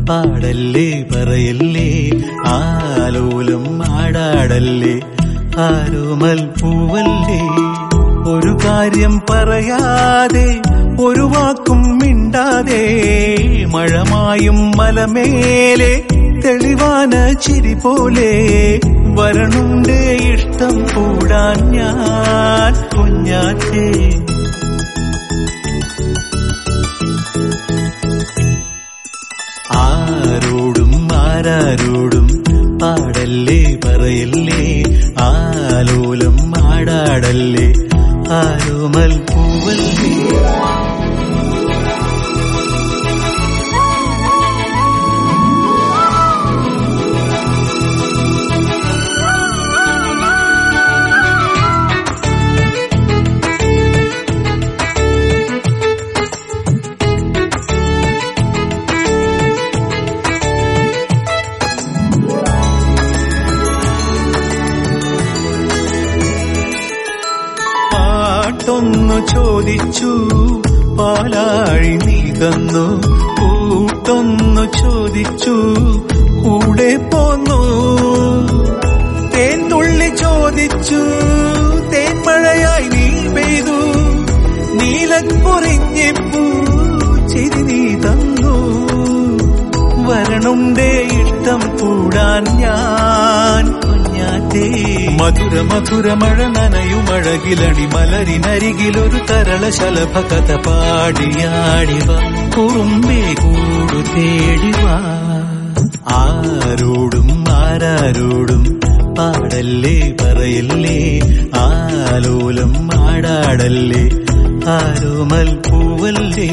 പാടല്ലേ പറയല്ലേ ആലോലം ആടാടല്ലേ ആരോമൽ പൂവല്ലേ ഒരു കാര്യം പറയാതെ ഒരു വാക്കും മിണ്ടാതെ മഴമായും മലമേലെ തെളിവാന ചിരി പോലെ വരണുണ്ട് ഇഷ്ടം കൂടാൻ ഞാൻ കുഞ്ഞാറ്റേ ആരോടും ആരാരോടും പാടല്ലേ പറയല്ലേ ആലോലം ആടാടല്ലേ ആരോമൽ പൂവല്ലേ പാട്ടൊന്നു ചോദിച്ചു പാലാഴി നീ തന്നു കൂട്ടൊന്നു ചോദിച്ചു കൂടെ പോന്നു തേൻതുള്ളി ചോദിച്ചു തേൻമഴയായി നീ പെയ്തു നീലക്കുറിഞ്ഞിപ്പൂ ചിരി നീ തന്നു വരണുണ്ടേ ഇഷ്ടം കൂടാൻ ഞാൻ കുഞ്ഞാറ്റേ മധുര മധുര മഴ നനയുമഴകിലണി മലരിനരികിലൊരു തരള ശലഭ കഥ പാടിയാടിവ കുറുമ്പേ കൂടു തേടിവ ആരോടും ആരാരോടും പാടല്ലേ പറയല്ലേ ആലോലം ആടാടല്ലേ ആരോമൽ പൂവല്ലേ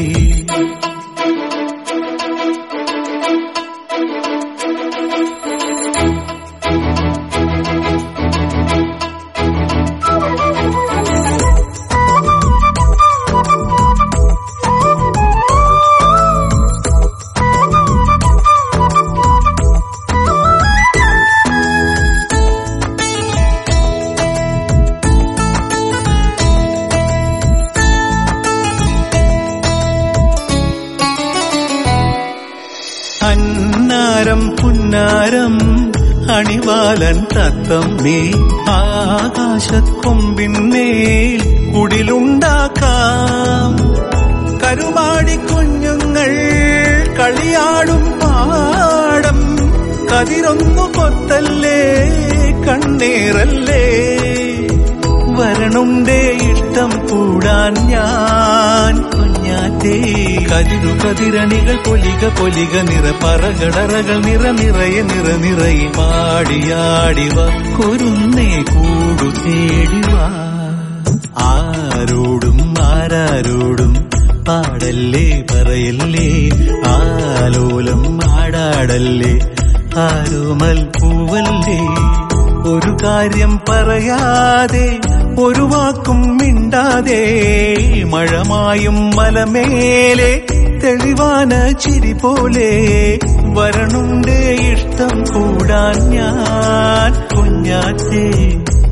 അന്നാരം പുന്നാരം അണിവാലൻ തത്തമ്മേ ആകാശക്കൊമ്പിന്മേൽ കുടിലുണ്ടാക്കാം കരുമാടി കുഞ്ഞുങ്ങൾ കളിയാടും പാടം കതിരൊന്നു കൊത്തല്ലേ കണ്ണീറല്ലേ വരണുണ്ടേ ഇഷ്ടം കൂടാൻ ഞാൻ കുഞ്ഞാറ്റേ കതിരു കതിരണികൾ പൊലിക പൊലിക നിറ പറകടറകൾ നിറ നിറയെ നിറ നിറയെ പാടിയാടിവ കുരുന്നേ കൂടു തേടിവ ആരോടും ആരാരോടും പാടല്ലേ പറയല്ലേ ആലോലം ആടാടല്ലേ ആരോമൽ പൂവല്ലേ ഒരു കാര്യം പറയാതെ ഒരു വാക്കും മിണ്ടാതെ മഴമായും മലമേലെ തെളിവാന ചിരി പോലെ വരണുണ്ട് ഇഷ്ടം കൂടാൻ ഞാൻ കുഞ്ഞാറ്റേ